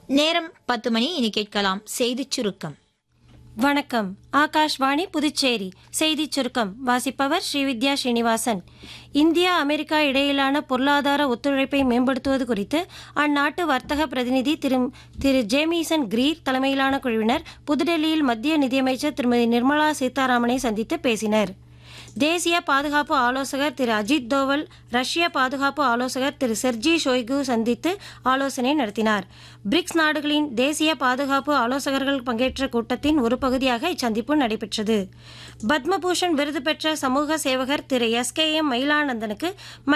நேரம் பத்து மணி இனி கேட்கலாம் செய்திச் சுருக்கம் வணக்கம் ஆகாஷ்வாணி புதுச்சேரி செய்திச் சுருக்கம் வாசிப்பவர் ஸ்ரீவித்யா ஸ்ரீனிவாசன் இந்தியா அமெரிக்கா இடையிலான பொருளாதார ஒத்துழைப்பை மேம்படுத்துவது குறித்து அந்நாட்டு வர்த்தக பிரதிநிதி திரு திரு ஜேமிசன் கிரீர் தலைமையிலான குழுவினர் புதுடெல்லியில் மத்திய நிதியமைச்சர் திருமதி நிர்மலா சீதாராமனை சந்தித்து பேசினர் தேசிய பாதுகாப்பு ஆலோசகர் திரு அஜித் தோவல் ரஷ்ய பாதுகாப்பு ஆலோசகர் திரு செர்ஜி ஷோய்கு சந்தித்து ஆலோசனை நடத்தினார் பிரிக்ஸ் நாடுகளின் தேசிய பாதுகாப்பு ஆலோசகர்கள் பங்கேற்ற கூட்டத்தின் ஒரு பகுதியாக இச்சந்திப்பு நடைபெற்றது பத்மபூஷன் விருது பெற்ற சமூக சேவகர் திரு எஸ் கே எம் மயிலானந்தனுக்கு